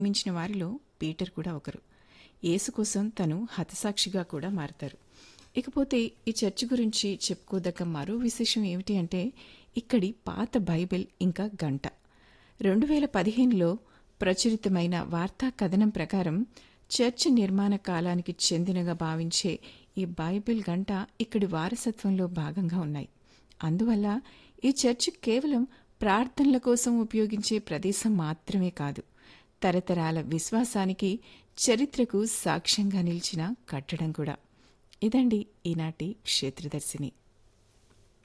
మించిన వారిలో పీటర్ కూడా ఒకరు యేసు కోసం తను హతసాక్షిగా కూడా మారతారు ఇకపోతే ఈ చర్చ్ గురించి చెప్పుకోదగ్గ మరో విశేషం ఏమిటి అంటే ఇక్కడి పాత బైబిల్ ఇంకా గంట రెండు వేల పదిహేనులో ప్రచురితమైన వార్తా కథనం ప్రకారం చర్చ్ నిర్మాణ కాలానికి చెందినగా భావించే ఈ బైబిల్ గంట ఇక్కడి వారసత్వంలో భాగంగా ఉన్నాయి అందువల్ల ఈ చర్చ్ కేవలం ప్రార్థనల కోసం ఉపయోగించే ప్రదేశం మాత్రమే కాదు తరతరాల విశ్వాసానికి చరిత్రకు సాక్ష్యంగా నిలిచిన కట్టడం కూడా ఇదండి ఈనాటి క్షేత్రదర్శిని